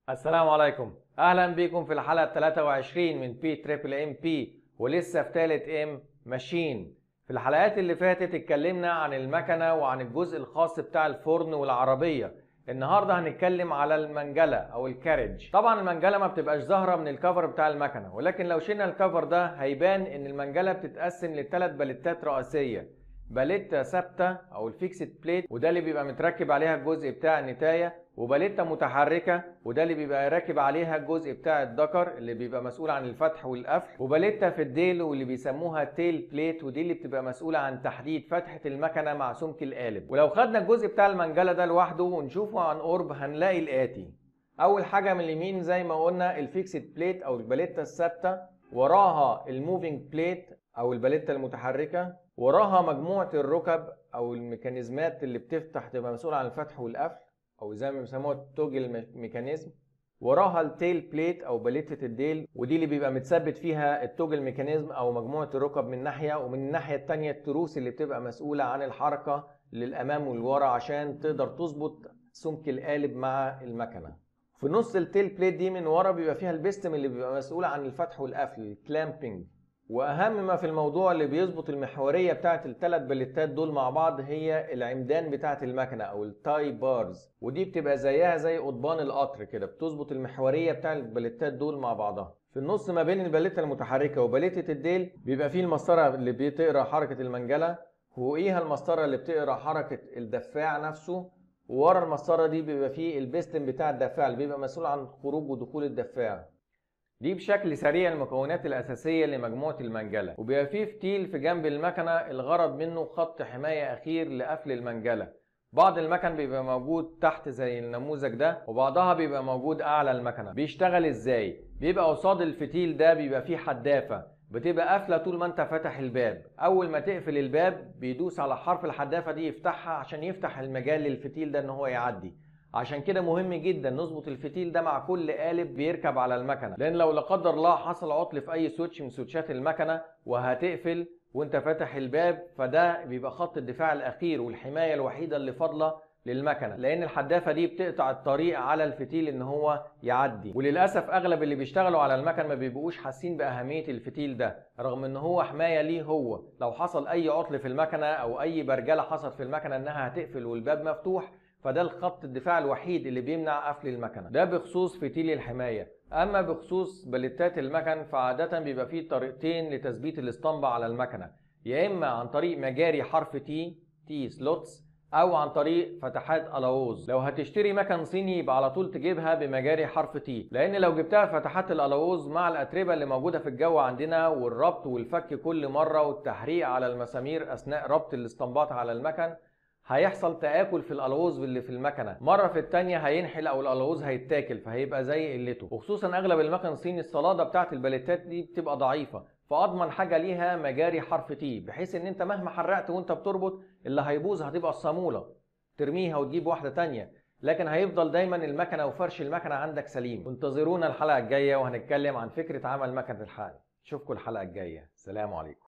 السلام عليكم اهلا بيكم في الحلقه 23 من بي تريبل ام بي ولسه في تالت ام ماشين في الحلقات اللي فاتت اتكلمنا عن المكنه وعن الجزء الخاص بتاع الفرن والعربيه النهارده هنتكلم على المنجله او الكارج طبعا المنجله ما بتبقاش ظاهره من الكفر بتاع المكنه ولكن لو شلنا الكفر ده هيبان ان المنجله بتتقسم لثلاث باليتات رئيسيه باليتا ثابته او الفيكسد بليت وده اللي بيبقى متركب عليها الجزء بتاع النتايه وباليتا متحركه وده اللي بيبقى راكب عليها الجزء بتاع الدكر اللي بيبقى مسؤول عن الفتح والقفل وباليتا في الديل واللي بيسموها تيل بليت ودي اللي بتبقى مسؤوله عن تحديد فتحه المكنه مع سمك القالب ولو خدنا الجزء بتاع المنجله ده لوحده ونشوفه عن قرب هنلاقي الاتي اول حاجه من اليمين زي ما قلنا الفيكسد بليت او الباليتا الثابته وراها الموفينج بليت او الباليتا المتحركه وراها مجموعه الركب او الميكانيزمات اللي بتفتح تبقى مسؤوله عن الفتح والقفل او زي ما بيسموها التوجل ميكانيزم وراها التيل بليت او باليتة الديل ودي اللي بيبقى متثبت فيها التوجل ميكانيزم او مجموعه الركب من ناحيه ومن الناحيه الثانيه التروس اللي بتبقى مسؤوله عن الحركه للامام والورا عشان تقدر تظبط سمك القالب مع المكنه في نص التيل بليت دي من ورا بيبقى فيها البستم اللي بيبقى مسؤول عن الفتح والقفل الكلامبنج واهم ما في الموضوع اللي بيظبط المحوريه بتاعه الثلاث بليتات دول مع بعض هي العمدان بتاعه المكنه او التاي بارز ودي بتبقى زيها زي قضبان القطر كده بتظبط المحوريه بتاع البليتات دول مع بعضها في النص ما بين البليته المتحركه وبليته الديل بيبقى فيه المسطره اللي بتقرا حركه المنجله فوقيها المسطره اللي بتقرا حركه الدفاع نفسه وورا المسطره دي بيبقى فيه البستم بتاع الدفاع اللي بيبقى مسؤول عن خروج ودخول الدفاع دي بشكل سريع المكونات الأساسية لمجموعة المنجلة وبيبقى فيه فتيل في جنب المكنة الغرض منه خط حماية أخير لقفل المنجلة بعض المكن بيبقى موجود تحت زي النموذج ده وبعضها بيبقى موجود أعلى المكنة بيشتغل إزاي؟ بيبقى قصاد الفتيل ده بيبقى فيه حدافة بتبقى قافلة طول ما انت فاتح الباب أول ما تقفل الباب بيدوس على حرف الحدافة دي يفتحها عشان يفتح المجال للفتيل ده ان هو يعدي عشان كده مهم جدا نظبط الفتيل ده مع كل قالب بيركب على المكنه لان لو لا قدر الله حصل عطل في اي سويتش من سويتشات المكنه وهتقفل وانت فاتح الباب فده بيبقى خط الدفاع الاخير والحمايه الوحيده اللي فاضله للمكنه لان الحدافه دي بتقطع الطريق على الفتيل ان هو يعدي وللاسف اغلب اللي بيشتغلوا على المكن ما بيبقوش حاسين باهميه الفتيل ده رغم ان هو حمايه ليه هو لو حصل اي عطل في المكنه او اي برجله حصل في المكنه انها هتقفل والباب مفتوح فده الخط الدفاع الوحيد اللي بيمنع قفل المكنه ده بخصوص فتيل الحمايه اما بخصوص بلتات المكن فعاده بيبقى فيه طريقتين لتثبيت الاسطمبه على المكنه يا اما عن طريق مجاري حرف تي تي سلوتس او عن طريق فتحات الاووز لو هتشتري مكن صيني يبقى على طول تجيبها بمجاري حرف تي لان لو جبتها فتحات الالاووز مع الاتربه اللي موجوده في الجو عندنا والربط والفك كل مره والتحريق على المسامير اثناء ربط الاسطمبات على المكن هيحصل تآكل في الألوز اللي في المكنة مرة في التانية هينحل أو الألوز هيتاكل فهيبقى زي قلته وخصوصا أغلب المكن الصيني الصلادة بتاعت الباليتات دي بتبقى ضعيفة فأضمن حاجة ليها مجاري حرف تي بحيث إن أنت مهما حرقت وأنت بتربط اللي هيبوظ هتبقى الصامولة ترميها وتجيب واحدة تانية لكن هيفضل دايما المكنة وفرش المكنة عندك سليم وانتظرونا الحلقة الجاية وهنتكلم عن فكرة عمل مكنة الحقن اشوفكم الحلقة الجاية سلام عليكم